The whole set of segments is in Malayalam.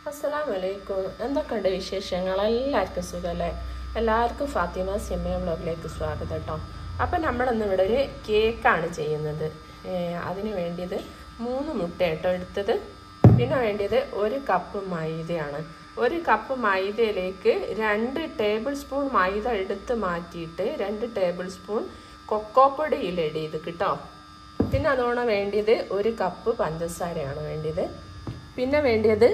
അസ്സലാം വലൈക്കും എന്തൊക്കെയുണ്ട് വിശേഷങ്ങൾ എല്ലാവർക്കും സുഖമല്ലേ എല്ലാവർക്കും ഫാത്തിമ സിമ്മ വ്ലോഗിലേക്ക് സ്വാഗതം കേട്ടോ അപ്പം നമ്മളിന്ന് ഇവിടെ ഒരു കേക്കാണ് ചെയ്യുന്നത് ഏഹ് അതിന് വേണ്ടിയത് മൂന്ന് മുട്ട കേട്ടോ എടുത്തത് പിന്നെ വേണ്ടിയത് ഒരു കപ്പ് മൈദയാണ് ഒരു കപ്പ് മൈദയിലേക്ക് രണ്ട് ടേബിൾ സ്പൂൺ മൈദ എടുത്ത് മാറ്റിയിട്ട് രണ്ട് ടേബിൾ സ്പൂൺ കൊക്കോപ്പൊടി ഇലഡ് ചെയ്ത് കേട്ടോ പിന്നെ അതോണം വേണ്ടിയത് ഒരു കപ്പ് പഞ്ചസാരയാണ് വേണ്ടിയത് പിന്നെ വേണ്ടിയത്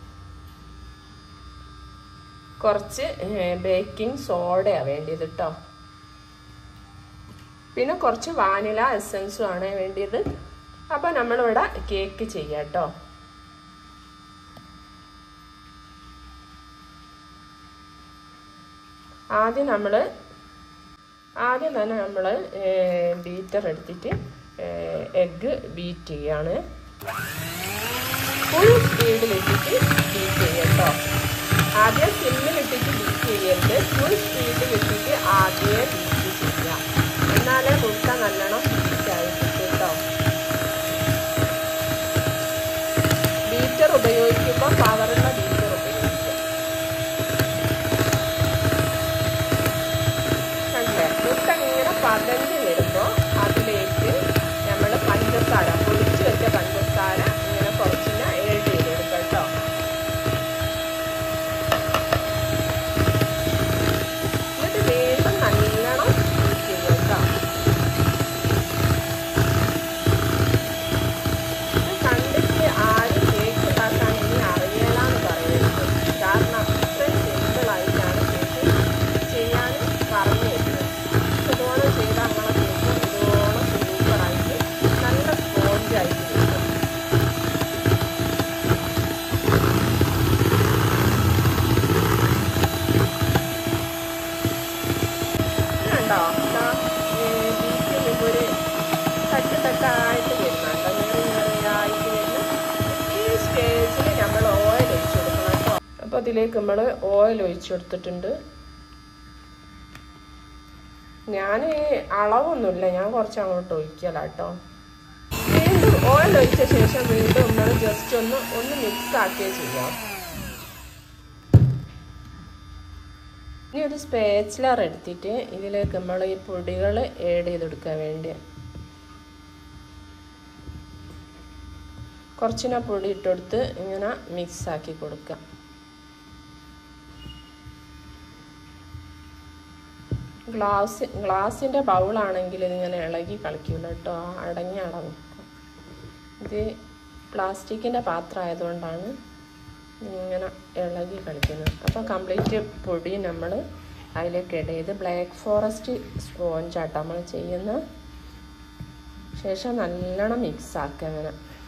കുറച്ച് ബേക്കിംഗ് സോഡയാണ് വേണ്ടിയത് കേട്ടോ പിന്നെ കുറച്ച് വാനില എസൻസും ആണ് വേണ്ടിയത് അപ്പോൾ നമ്മളിവിടെ കേക്ക് ചെയ്യാം കേട്ടോ ആദ്യം നമ്മൾ ആദ്യം തന്നെ നമ്മൾ ബീറ്റർ എടുത്തിട്ട് എഗ്ഗ് ബീറ്റ് ചെയ്യാണ് ഫുൾ സ്പീഡിലിട്ടിട്ട് ബീറ്റ് ചെയ്യാം കേട്ടോ ആദ്യം സിമ്മിലിട്ടിട്ട് ബീറ്റ് ചെയ്യരുത് ഫുൾ സ്പീഡിലിട്ടിട്ട് ആദ്യമേ ബീറ്റ് ചെയ്യാം എന്നാലേ മുട്ട നല്ലോണം ബീറ്റായി കിട്ടും കേട്ടോ ബീറ്റർ ഉപയോഗിക്കുമ്പോൾ പവറുള്ള ബീറ്റർ ഉപയോഗിക്കുക കണ്ടേ മുട്ട ഇങ്ങനെ പതഞ്ഞ് വരുമ്പോൾ അതിലേക്ക് നമ്മൾ പഞ്ചസാര പൊടിച്ച് വെച്ച പഞ്ചസാര ഇങ്ങനെ കുറച്ചിങ്ങനെ ഏഡ് ചെയ്ത് കൊടുക്കാം കേട്ടോ എന്നിട്ട് വീണ്ടും നല്ലോണം മിക്സ് ചെയ്യുക കേട്ടോ ഇത് കണ്ടിട്ട് ആരും കേക്ക് ഉണ്ടാക്കാൻ ഇനി അറിയലാന്ന് പറയരുത് കാരണം ഇത്രയും സിമ്പിളായിട്ടാണ് കേക്ക് ചെയ്യാൻ പറഞ്ഞു തരുന്നത് ഇതുപോലെ ചെയ്താൽ നമ്മളെ കേക്ക് ഇതുപോലെ സൂപ്പറായിട്ട് നല്ല സ്പോഞ്ചായിട്ട് കിട്ടും കണ്ടോ ബീറ്റ് ചെയ്യുമ്പോൾ ഒരു തട്ട് തട്ടായിട്ട് വരുന്നുണ്ടോ നിറ നിറയായിട്ട് വരുന്നു ഈ സ്റ്റേജിൽ നമ്മൾ ഓയിൽ ഒഴിച്ചു കൊടുക്കണം കേട്ടോ അപ്പോൾ അതിലേക്ക് നമ്മൾ ഓയിൽ ഒഴിച്ചു കൊടുത്തിട്ടുണ്ട് ഞാൻ അളവൊന്നുമില്ല ഞാൻ കുറച്ച് അങ്ങോട്ട് ഒഴിക്കല കേട്ടോ വീണ്ടും ഓയിൽ ഒഴിച്ച ശേഷം വീണ്ടും നമ്മൾ ജസ്റ്റ് ഒന്ന് ഒന്ന് മിക്സ് ആക്കിയേ ചെയ്യാം ഇനി ഒരു സ്പേച്ചിലർ എടുത്തിട്ട് ഇതിലേക്ക് നമ്മൾ ഈ പൊടികൾ ഏഡ് ചെയ്ത് കൊടുക്കാൻ വേണ്ടി കുറച്ചിന പൊടി ഇട്ടെടുത്ത് ഇങ്ങനെ മിക്സ് ആക്കി കൊടുക്കാം ഗ്ലാസ് ഗ്ലാസിൻ്റെ ബൗളാണെങ്കിൽ ഇതിങ്ങനെ ഇളകി കളിക്കില്ല കേട്ടോ അടങ്ങി അടങ്ങും ഇത് പ്ലാസ്റ്റിക്കിൻ്റെ പാത്രം ആയതുകൊണ്ടാണ് ഇങ്ങനെ ഇളകി കളിക്കുന്നത് അപ്പോൾ കംപ്ലീറ്റ് പൊടി നമ്മൾ അതിലേക്ക് ഇട ചെയ്ത് ബ്ലാക്ക് ഫോറസ്റ്റ് സ്പോഞ്ചാട്ടോ നമ്മൾ ചെയ്യുന്ന ശേഷം നല്ലോണം മിക്സ് ആക്കുക അങ്ങനെ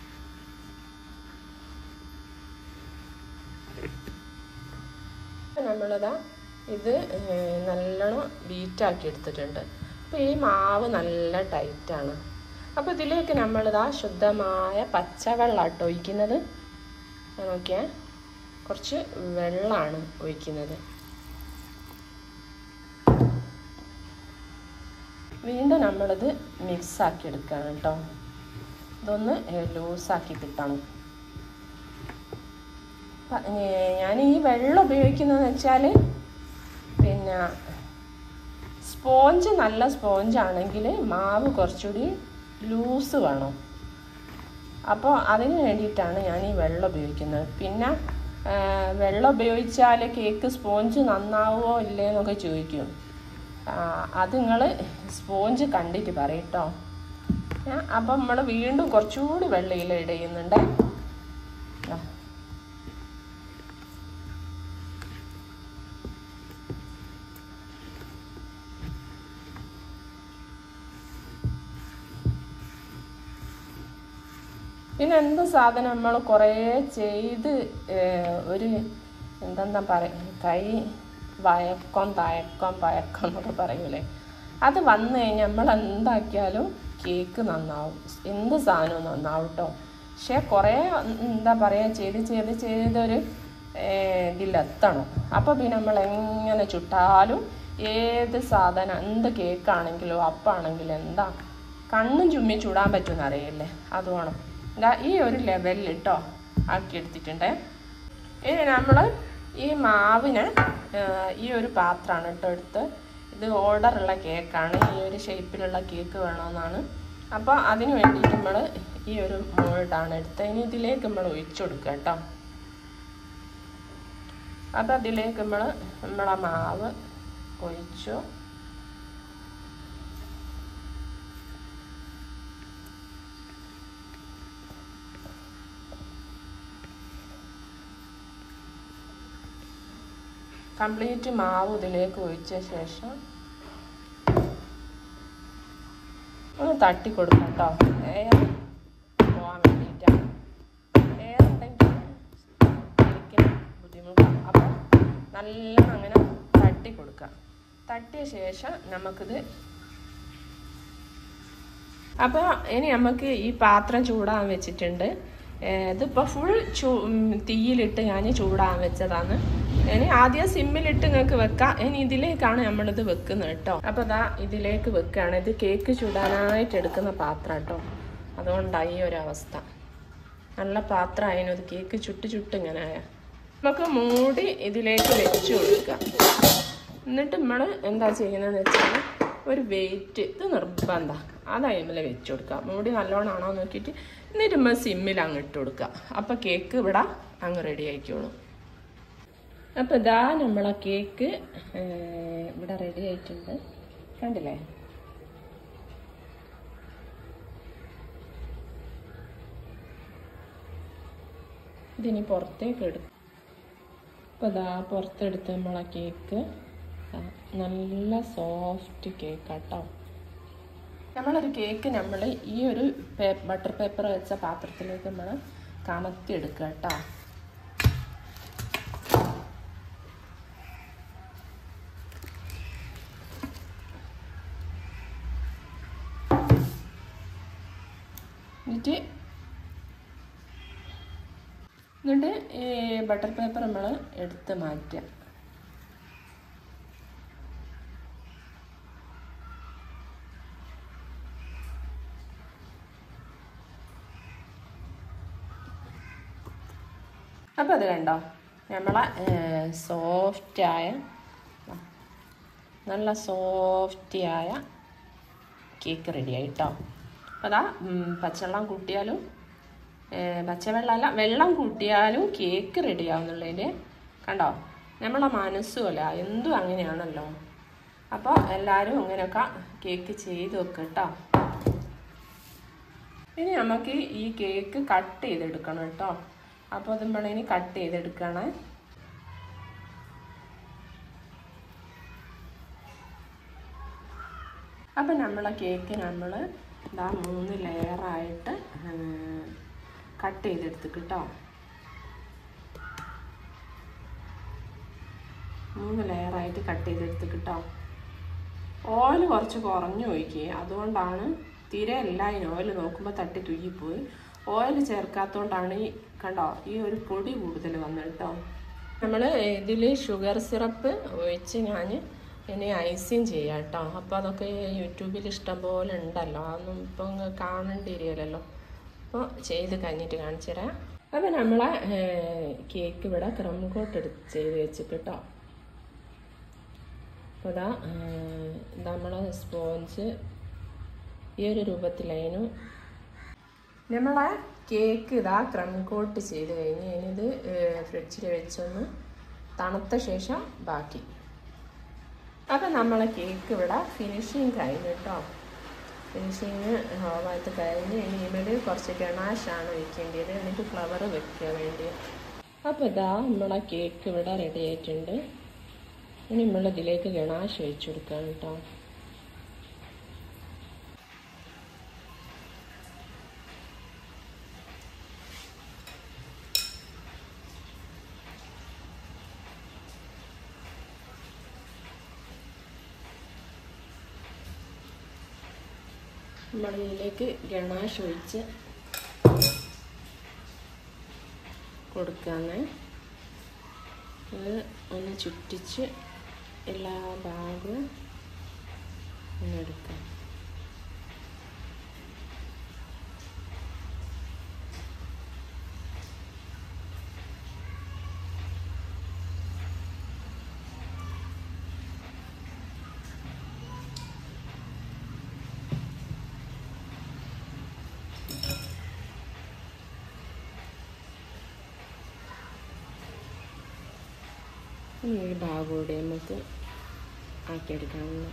നമ്മളിതാ ഇത് നല്ലോണം ബീറ്റാക്കി എടുത്തിട്ടുണ്ട് അപ്പോൾ ഈ മാവ് നല്ല ടൈറ്റാണ് അപ്പോൾ ഇതിലേക്ക് നമ്മളിതാ ശുദ്ധമായ പച്ചവെള്ളമാട്ടോ ഒഴിക്കുന്നത് നോക്കിയാൽ കുറച്ച് വെള്ളമാണ് ഒഴിക്കുന്നത് വീണ്ടും നമ്മളിത് മിക്സാക്കി എടുക്കണം കേട്ടോ ഇതൊന്ന് ലൂസാക്കി കിട്ടണം ഞാൻ ഈ വെള്ളം ഉപയോഗിക്കുന്നതെന്ന് വെച്ചാൽ പിന്നെ സ്പോഞ്ച് നല്ല സ്പോഞ്ച് ആണെങ്കിൽ മാവ് കുറച്ചുകൂടി ലൂസ് വേണം അപ്പോൾ അതിന് വേണ്ടിയിട്ടാണ് ഞാൻ ഈ വെള്ളം ഉപയോഗിക്കുന്നത് പിന്നെ വെള്ളം ഉപയോഗിച്ചാൽ കേക്ക് സ്പോഞ്ച് നന്നാവുമോ ഇല്ലേ എന്നൊക്കെ ചോദിക്കും അത് നിങ്ങൾ സ്പോഞ്ച് കണ്ടിട്ട് പറയട്ടോ അപ്പം നമ്മൾ വീണ്ടും കുറച്ചുകൂടി വെള്ളയിൽ ഇടയുന്നുണ്ട് പിന്നെ എന്ത് സാധനം നമ്മൾ കുറേ ചെയ്ത് ഒരു എന്തെന്നാ പറയ കൈ വയക്കം തയക്കം പയക്കം എന്നൊക്കെ പറയൂലേ അത് വന്നു കഴിഞ്ഞാൽ നമ്മൾ എന്താക്കിയാലും കേക്ക് നന്നാവും എന്ത് സാധനവും നന്നാവും കേട്ടോ പക്ഷേ കുറേ എന്താ പറയുക ചെയ്ത് ചെയ്ത് ചെയ്തൊരു ഇതിലെത്തണം അപ്പോൾ പിന്നെ നമ്മൾ എങ്ങനെ ചുട്ടാലും ഏത് സാധനം എന്ത് കേക്കാണെങ്കിലും അപ്പാണെങ്കിലും എന്താ കണ്ണും ചുമ്മി ചൂടാൻ പറ്റുമെന്ന് അറിയില്ലേ അത് വേണം ഇതാ ഈ ഒരു ലെവലിൽ കേട്ടോ ആക്കി എടുത്തിട്ടുണ്ടേ ഇനി നമ്മൾ ഈ മാവിന് ഈ ഒരു പാത്രമാണ് കേട്ടോ എടുത്ത് ഇത് ഓർഡറുള്ള കേക്കാണ് ഈ ഒരു ഷേപ്പിലുള്ള കേക്ക് വേണമെന്നാണ് അപ്പോൾ അതിന് വേണ്ടിയിട്ട് നമ്മൾ ഈ ഒരു മോൾഡാണ് എടുത്തത് ഇനി ഇതിലേക്ക് നമ്മൾ ഒഴിച്ചു കൊടുക്കുക കേട്ടോ അപ്പോൾ അതിലേക്ക് നമ്മൾ നമ്മളെ മാവ് ഒഴിച്ചു കംപ്ലീറ്റ് മാവ് ഇതിലേക്ക് ഒഴിച്ച ശേഷം ഒന്ന് തട്ടി കൊടുക്കാം കേട്ടോ എയർ പോകാൻ വേണ്ടിയിട്ടാണ് എയർ ഉണ്ടെങ്കിൽ ശരിക്കും ബുദ്ധിമുട്ടാണ് അപ്പം നല്ല അങ്ങനെ തട്ടി കൊടുക്കാം തട്ടിയ ശേഷം നമുക്കിത് അപ്പോൾ ഇനി നമുക്ക് ഈ പാത്രം ചൂടാൻ വെച്ചിട്ടുണ്ട് ഇതിപ്പോൾ ഫുൾ ചൂ തീയിലിട്ട് ഞാൻ ചൂടാൻ വെച്ചതാണ് ഇനി ആദ്യം സിമ്മിലിട്ട് നിങ്ങൾക്ക് വെക്കാം ഇനി ഇതിലേക്കാണ് നമ്മളിത് വെക്കുന്നത് കേട്ടോ അപ്പോൾ ഇതാ ഇതിലേക്ക് വെക്കുകയാണ് ഇത് കേക്ക് ചൂടാനായിട്ട് എടുക്കുന്ന പാത്രം കേട്ടോ അതുകൊണ്ടാണ് ഈ ഒരു അവസ്ഥ നല്ല പാത്രം ആയിരുന്നു ഇത് കേക്ക് ചുട്ട് ചുട്ട് ഇങ്ങനെ ആയ നമുക്ക് മൂടി ഇതിലേക്ക് വെച്ച് കൊടുക്കാം എന്നിട്ട് നമ്മൾ എന്താ ചെയ്യുന്നതെന്ന് വെച്ചാൽ ഒരു വെയിറ്റ് ഇത് നിർബന്ധ ആ ടൈമിൽ വെച്ച് കൊടുക്കുക മൂടി നല്ലോണമാണോ നോക്കിയിട്ട് എന്നിട്ട് നമ്മൾ സിമ്മിൽ അങ്ങ് ഇട്ട് കൊടുക്കുക അപ്പോൾ കേക്ക് ഇവിടെ അങ്ങ് റെഡി ആയിക്കോളും അപ്പോൾ ഇതാ നമ്മളെ കേക്ക് ഇവിടെ റെഡി ആയിട്ടുണ്ട് കണ്ടില്ലേ ഇതിനി പുറത്തേക്ക് എടുക്കും അപ്പോൾ ഇതാ പുറത്തെടുത്ത് നമ്മളെ കേക്ക് നല്ല സോഫ്റ്റ് കേക്ക് കേട്ടോ നമ്മളൊരു കേക്ക് നമ്മൾ ഈ ഒരു ബട്ടർ പേപ്പർ വെച്ച പാത്രത്തിലേക്ക് നമ്മൾ കമത്തി എടുക്കുക കേട്ടോ എന്നിട്ട് എന്നിട്ട് ഈ ബട്ടർ പേപ്പർ നമ്മൾ എടുത്ത് മാറ്റുക അപ്പോൾ അത് കണ്ടോ നമ്മളെ സോഫ്റ്റായ നല്ല സോഫ്റ്റിയായ കേക്ക് റെഡിയായി കേട്ടോ അപ്പോൾ അതാ പച്ചവെള്ളം കൂട്ടിയാലും പച്ചവെള്ളമല്ല വെള്ളം കൂട്ടിയാലും കേക്ക് റെഡിയാവുന്നുള്ളതിൻ്റെ കണ്ടോ നമ്മളെ മനസ്സുമല്ല എന്തും അങ്ങനെയാണല്ലോ അപ്പോൾ എല്ലാവരും അങ്ങനെയൊക്കെ കേക്ക് ചെയ്ത് വെക്കുക കേട്ടോ ഇനി നമുക്ക് ഈ കേക്ക് കട്ട് ചെയ്തെടുക്കണം കേട്ടോ അപ്പോൾ അത് നമ്മളിനി കട്ട് ചെയ്തെടുക്കണം അപ്പം നമ്മളെ കേക്ക് നമ്മൾ ഇതാ മൂന്ന് ലെയറായിട്ട് കട്ട് ചെയ്തെടുത്ത് കേട്ടോ മൂന്ന് ലെയറായിട്ട് കട്ട് ചെയ്തെടുത്ത് കേട്ടോ ഓയിൽ കുറച്ച് കുറഞ്ഞു ഒഴിക്കുക അതുകൊണ്ടാണ് തീരെ എല്ലാം ഓയിൽ നോക്കുമ്പോൾ തട്ടി തുയ്യിപ്പോയി ഓയിൽ ചേർക്കാത്തതുകൊണ്ടാണ് ഈ കണ്ടോ ഈ ഒരു പൊടി കൂടുതൽ വന്നത് കേട്ടോ നമ്മൾ ഇതിൽ ഷുഗർ സിറപ്പ് ഒഴിച്ച് ഞാൻ ഇനി ഐസിങ് ചെയ്യാം കേട്ടോ അപ്പോൾ അതൊക്കെ യൂട്യൂബിൽ ഇഷ്ടം പോലെ ഉണ്ടല്ലോ അതൊന്നും ഇപ്പം കാണേണ്ടിയിരിക്കലല്ലോ അപ്പോൾ ചെയ്ത് കഴിഞ്ഞിട്ട് കാണിച്ചു തരാം അപ്പോൾ നമ്മളെ കേക്ക് ഇവിടെ ക്രം കോട്ട് എടുത്ത് ചെയ്ത് വെച്ച് കേട്ടോ അപ്പോൾ ഇതാ നമ്മളെ സ്പോഞ്ച് ഈ ഒരു രൂപത്തിലായിരുന്നു നമ്മളെ കേക്ക് ഇതാ ക്രം കോട്ട് ചെയ്ത് കഴിഞ്ഞ് ഇനിയിത് ഫ്രിഡ്ജിൽ വെച്ചൊന്ന് തണുത്ത ശേഷം ബാക്കി അപ്പം നമ്മളെ കേക്ക് ഇവിടെ ഫിനിഷിങ് കഴിഞ്ഞു കേട്ടോ ഫിനിഷിങ് ഭാഗത്ത് കഴിഞ്ഞ് ഇനി ഇമേല് കുറച്ച് ഗണാശാണ് വെക്കേണ്ടത് എന്നിട്ട് ഫ്ലവർ വെക്കുക വേണ്ടി അപ്പോൾ ഇതാ നമ്മളെ കേക്ക് ഇവിടെ റെഡി ആയിട്ടുണ്ട് ഇനി നമ്മൾ ഇതിലേക്ക് ഗണാശ് വെച്ച് കൊടുക്കാം കേട്ടോ നമ്മളിതിലേക്ക് ഗണാഷ് ഒഴിച്ച് കൊടുക്കാന്ന് ഇത് ഒന്ന് ചുറ്റിച്ച് എല്ലാ ഭാഗവും ഒന്നെടുക്കാം ഇനി ഈ ഭാഗം കൂടി നമുക്ക് ആക്കിയെടുക്കാനുള്ള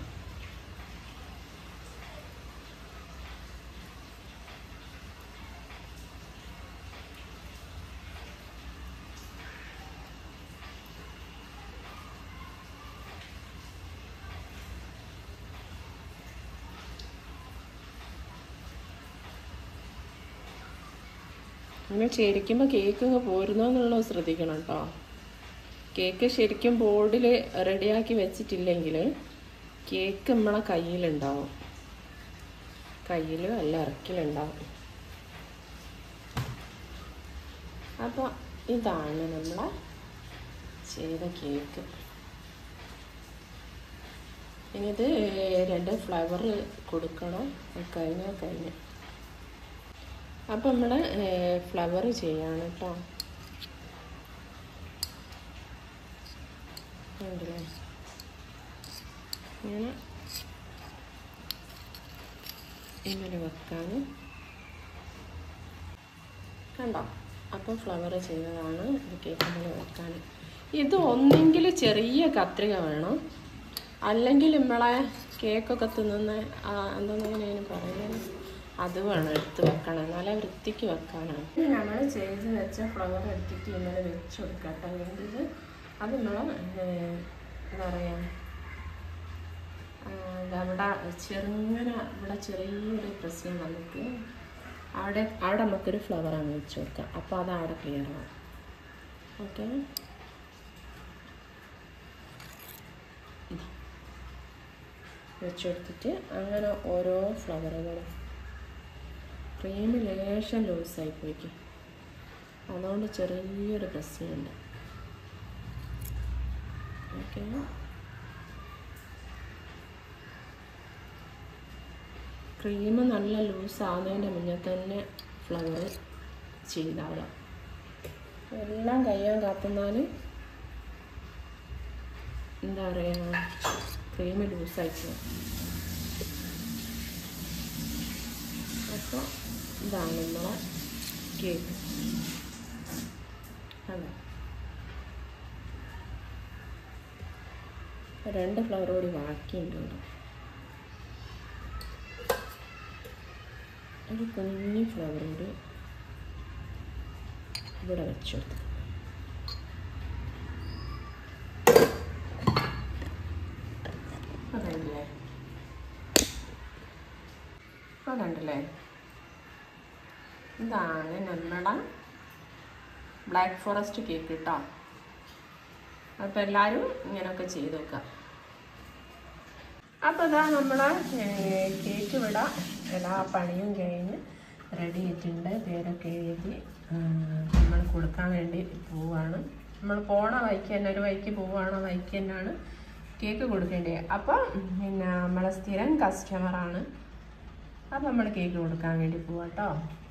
അങ്ങനെ ശരിക്കുമ്പോൾ കേക്ക് ഇങ്ങ് പോരുന്നോന്നുള്ളത് ശ്രദ്ധിക്കണം കേട്ടോ കേക്ക് ശരിക്കും ബോർഡിൽ റെഡിയാക്കി വെച്ചിട്ടില്ലെങ്കിൽ കേക്ക് നമ്മളെ കയ്യിലുണ്ടാവും കയ്യിൽ അല്ല ഇറക്കിലുണ്ടാവും അപ്പോൾ ഇതാണ് നമ്മളെ ചെയ്ത കേക്ക് ഇനി ഇത് രണ്ട് ഫ്ലവർ കൊടുക്കണം കഴിഞ്ഞാൽ കഴിഞ്ഞ് അപ്പം നമ്മൾ ഫ്ലവർ ചെയ്യാണ് കേട്ടോ ഉണ്ടല്ലേ ഇങ്ങനെ ഇങ്ങനെ വെക്കാൻ കണ്ടോ അപ്പോൾ ഫ്ലവർ ചെയ്തതാണ് ഇത് കേക്കിൽ വെക്കാൻ ഇത് ഒന്നെങ്കിൽ ചെറിയ കത്രിക വേണം അല്ലെങ്കിൽ നമ്മളെ കേക്കൊക്കെ തിന്നുന്ന എന്താണെന്ന് പറയുന്നത് അത് വേണം എടുത്ത് വെക്കണം എന്നാലേ വൃത്തിക്ക് വെക്കാനാണ് നമ്മൾ ചെയ്ത് വെച്ച ഫ്ലവർ എടുത്തിട്ട് ഇന്നലെ വെച്ച് കൊടുക്കട്ടെ അല്ലെങ്കിൽ അത് നമ്മൾ എന്താ പറയുക അവിടെ ചെറുങ്ങനെ ഇവിടെ ചെറിയൊരു പ്രശ്നം നമുക്ക് അവിടെ അവിടെ നമുക്കൊരു ഫ്ലവർ അങ്ങ് വെച്ച് കൊടുക്കാം അപ്പോൾ അത് അവിടെ ക്ലിയർ ആവും ഓക്കെ വെച്ചെടുത്തിട്ട് അങ്ങനെ ഓരോ ഫ്ലവറുകളും ക്രീം ലേശം ലൂസായി പോയിക്കും അതുകൊണ്ട് ചെറിയൊരു പ്രശ്നമുണ്ട് ഓക്കെ ക്രീം നല്ല ലൂസ് ആവുന്നതിൻ്റെ മുന്നേ തന്നെ ഫ്ലവർ ചെയ്താളാം എല്ലാം കഴിയാൻ കാത്തുന്നാൽ എന്താ പറയുക ക്രീം ലൂസായി പോകും അപ്പോൾ ഇതാണ് നമ്മളെ കേക്ക് അതെ രണ്ട് ഫ്ലവർ കൂടി ബാക്കിയുണ്ട് ഇവിടെ ഒരു കുഞ്ഞി ഫ്ലവർ കൂടി ഇവിടെ വെച്ചെടുത്തു അതല്ലേ അതുണ്ടല്ലേ ഇതാണ് നമ്മുടെ ബ്ലാക്ക് ഫോറസ്റ്റ് കേക്ക് കേട്ടോ അപ്പോൾ എല്ലാവരും ഇങ്ങനെയൊക്കെ ചെയ്ത് നോക്കുക അപ്പോൾ ഇതാ നമ്മുടെ കേക്ക് ഇവിടെ എല്ലാ പണിയും കഴിഞ്ഞ് റെഡി ആയിട്ടുണ്ട് പേരൊക്കെ എഴുതി നമ്മൾ കൊടുക്കാൻ വേണ്ടി പോവാണ് നമ്മൾ പോണ വഴിക്ക് തന്നെ ഒരു വഴിക്ക് പോവാണ വഴിക്ക് തന്നെയാണ് കേക്ക് കൊടുക്കേണ്ടത് അപ്പം പിന്നെ നമ്മളെ സ്ഥിരം കസ്റ്റമറാണ് അപ്പം നമ്മൾ കേക്ക് കൊടുക്കാൻ വേണ്ടി പോവാം കേട്ടോ